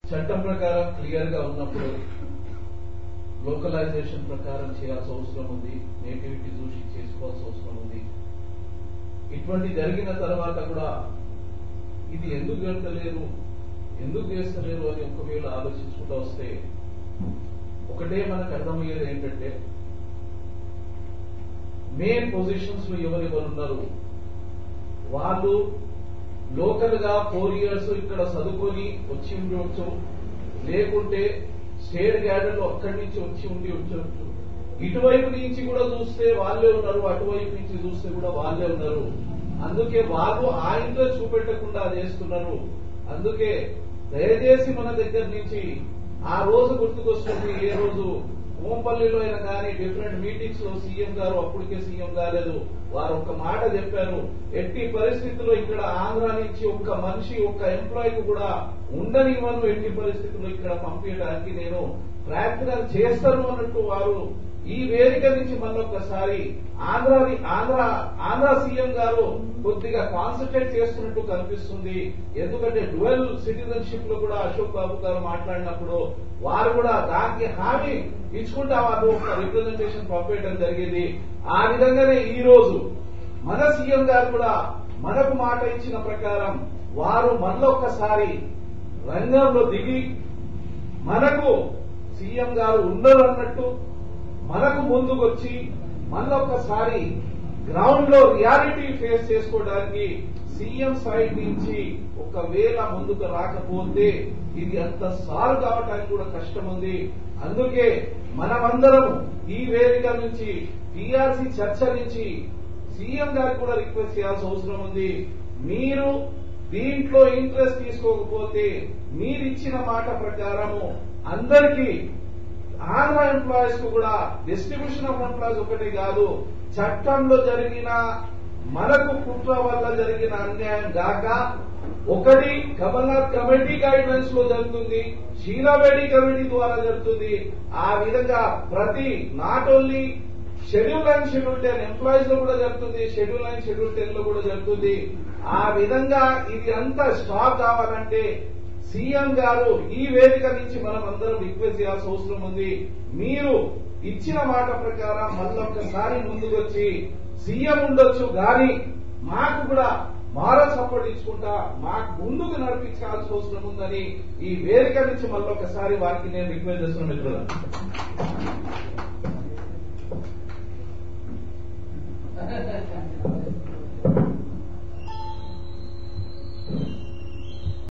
చట్టం ప్రకారం క్లియర్ గా ఉన్నప్పుడు లోకలైజేషన్ ప్రకారం చేయాల్సిన అవసరం ఉంది నేటివిటీ చూసి చేసుకోవాల్సిన అవసరం ఉంది ఇటువంటి జరిగిన తర్వాత కూడా ఇది ఎందుకు జరగలేరు ఎందుకు చేస్తలేరు అని ఒకవేళ ఆలోచించుకుంటూ వస్తే ఒకటే మనకు అర్థమయ్యేది ఏంటంటే మెయిన్ పొజిషన్స్ లో ఎవరెవరు ఉన్నారు వాళ్ళు లోకల్ గా ఫోర్ ఇయర్స్ ఇక్కడ చదువుకొని వచ్చి ఉండవచ్చు లేకుంటే స్టేట్ గ్యాడర్ లో అక్కడి నుంచి వచ్చి ఉండి ఉండొచ్చు ఇటువైపు నుంచి కూడా చూస్తే వాళ్ళే ఉన్నారు అటువైపు నుంచి చూస్తే కూడా వాళ్ళే ఉన్నారు అందుకే వాళ్ళు ఆ ఇంట్లో చూపెట్టకుండా చేస్తున్నారు అందుకే దయచేసి మన దగ్గర నుంచి ఆ రోజు గుర్తుకొస్తుంది ఏ రోజు ఓంపల్లిలో అయినా కానీ డిఫరెంట్ మీటింగ్స్ లో సీఎం గారు అప్పటికే సీఎం కాలేదు వారు ఒక మాట చెప్పారు ఎట్టి పరిస్థితుల్లో ఇక్కడ ఆంధ్ర నుంచి ఒక్క మనిషి ఒక్క ఎంప్లాయీకి కూడా ఉండనివ్వను ఎట్టి పరిస్థితుల్లో ఇక్కడ పంపించడానికి నేను ప్రయత్నం చేస్తాను అన్నట్టు వారు ఈ వేదిక నుంచి మళ్ళొక్కసారి ఆంధ్రాని ఆంధ్ర ఆంధ్ర సీఎం గారు కొద్దిగా కాన్సన్ట్రేట్ చేస్తున్నట్టు కనిపిస్తుంది ఎందుకంటే డ్యువెల్ సిటిజన్షిప్ లో కూడా అశోక్ బాబు గారు మాట్లాడినప్పుడు వారు కూడా దానికి హామీ ఇచ్చుకుంటా వారు ఒక రిప్రజెంటేషన్ పంపేయడం జరిగింది ఆ విధంగానే ఈ రోజు మన సీఎం గారు కూడా మనకు మాట ఇచ్చిన ప్రకారం వారు మళ్ళొక్కసారి రంగంలో దిగి మనకు సీఎం గారు ఉండరు అన్నట్టు మనకు ముందుకొచ్చి మళ్ళొక్కసారి గ్రౌండ్ లో రియాలిటీ ఫేస్ చేసుకోవడానికి సీఎం సైడ్ నుంచి ఒకవేళ ముందుకు రాకపోతే ఇది అంత సాల్వ్ కావటానికి కూడా కష్టం ఉంది అందుకే మనమందరం ఈ వేదిక నుంచి టీఆర్సీ చర్చ నుంచి సీఎం గారికి కూడా రిక్వెస్ట్ చేయాల్సిన అవసరం ఉంది మీరు దీంట్లో ఇంట్రెస్ట్ తీసుకోకపోతే మీరిచ్చిన మాట ప్రకారము అందరికీ ఆంధ్ర ఎంప్లాయీస్ కు కూడా డిస్ట్రిబ్యూషన్ ఆఫ్ ఎంప్లాయీస్ ఒకటి కాదు చట్టంలో జరిగిన మనకు కుట్ర వల్ల జరిగిన అన్యాయం గాక ఒకటి కమల్నాథ్ కమిటీ గైడ్ లైన్స్ లో జరుగుతుంది షీలాబేడి కమిటీ ద్వారా జరుగుతుంది ఆ విధంగా ప్రతి not only schedule nine schedule ten employees లో కూడా జరుగుతుంది షెడ్యూల్ నైన్ షెడ్యూల్ టెన్ లో కూడా జరుగుతుంది ఆ విధంగా ఇది అంతా స్టాప్ కావాలంటే సీఎం గారు ఈ వేదిక నుంచి మనం అందరం రిక్వెస్ట్ చేయాల్సిన అవసరం ఉంది మీరు ఇచ్చిన మాట ప్రకారం మళ్ళొక్కసారి ముందుకొచ్చి సీఎం ఉండొచ్చు గాని మాకు కూడా మార సపోర్ట్ ఇచ్చుకుంటా మాకు ముందుకు నడిపించాల్సిన అవసరం ఉందని ఈ వేదిక నుంచి మళ్ళొక్కసారి వారికి నేను రిక్వెస్ట్ చేస్తున్నాను మిత్రులు